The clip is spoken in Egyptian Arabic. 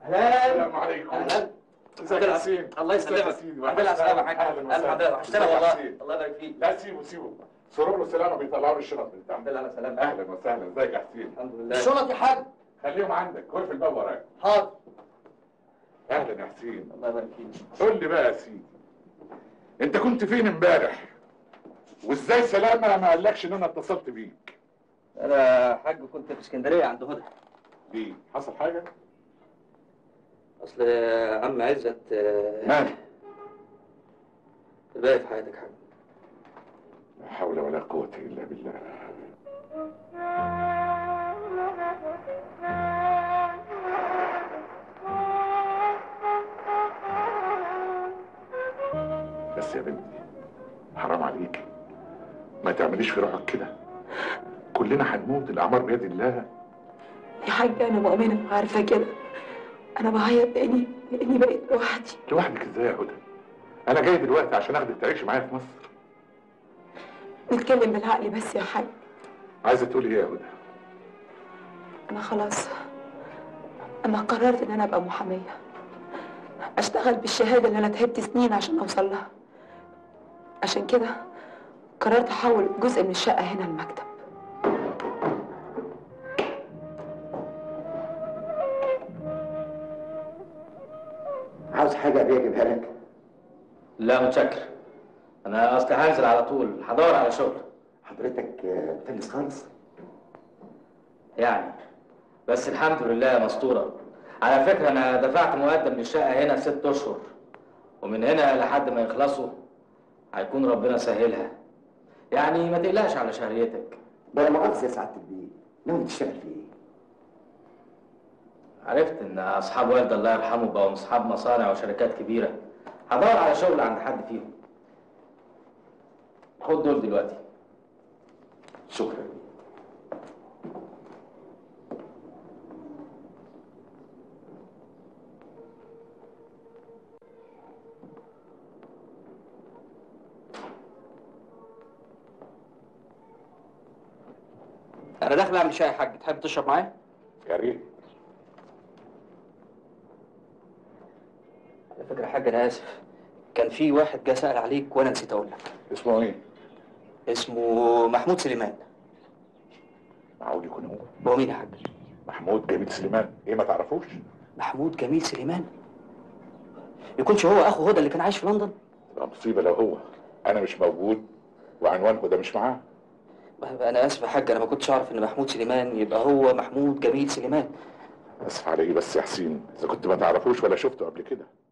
اهلا السلام عليكم اهلا ازيك يا حسين الله ازيك يا يسلمك سيدي؟ الحمد لله على السلامه يا حاج أهلاً الف وسهلاً. حمد لله ازيك وحشتنا يا والله حسين؟ الله يبارك فيك لا سيبه سيبه سرور وسلامه بيطلعوا لي الشنط الحمد بتاعهم لله على السلامه اهلا وسهلا ازيك يا حسين الحمد لله الشنط يا حاج خليهم عندك واقف الباب وراك حاضر اهلا يا حسين الله يبارك فيك قول لي بقى يا سيدي انت كنت فين امبارح وازاي سلامه ما قالكش ان انا اتصلت بيك انا يا حاج كنت في اسكندريه عند هدى ليه حصل حاجه اصل عم عزت آه، مال الباقي في حياتك حاج لا حول ولا قوه الا بالله بس يا بنتي حرام عليكي ما تعمليش في روحك كده كلنا هنموت الاعمار بيد الله يا حاج انا مؤمنه وعارفه كده انا بعيط لاني لاني بقيت لوحدي لوحدك ازاي يا هدى انا جاي دلوقتي عشان اخدك تعيشي معايا في مصر نتكلم بالعقل بس يا حاج عايزه تقولي ايه يا هدى انا خلاص انا قررت ان انا ابقى محاميه اشتغل بالشهاده اللي انا تعبت سنين عشان اوصل لها عشان كده قررت احول جزء من الشقه هنا المكتب عاوز حاجه ابيع اجيبها لك لا متشكر انا اصل هنزل على طول هدور على شغل حضرتك آه، مفلس خالص يعني بس الحمد لله مستوره على فكره انا دفعت مقدم للشقه هنا ست اشهر ومن هنا لحد ما يخلصوا هيكون ربنا سهلها يعني ما تقلقش على شهريتك بلا مؤاخذه يا سعاده البيه ناوي تشتغل في ايه؟ عرفت ان اصحاب والد الله يرحمه بقوا اصحاب مصانع وشركات كبيره هدور على شغل عند حد فيهم خد دول دلوقتي شكرا انا داخل اعمل شاي يا حاج تحب تشرب معايا يا ريت على فكره يا حاج انا اسف كان في واحد جه سال عليك وانا نسيت اقول لك اسمه ايه اسمه محمود سليمان معقول يكون هو هو مين يا حاج محمود جميل سليمان ايه ما تعرفوش محمود جميل سليمان يكونش هو اخو هدى اللي كان عايش في لندن تبقى مصيبه لو هو انا مش موجود وعنوان هدى مش معاه انا اسف يا حاج انا ما كنتش اعرف ان محمود سليمان يبقى هو محمود جميل سليمان اسف عليه بس يا حسين اذا كنت ما تعرفوش ولا شفته قبل كده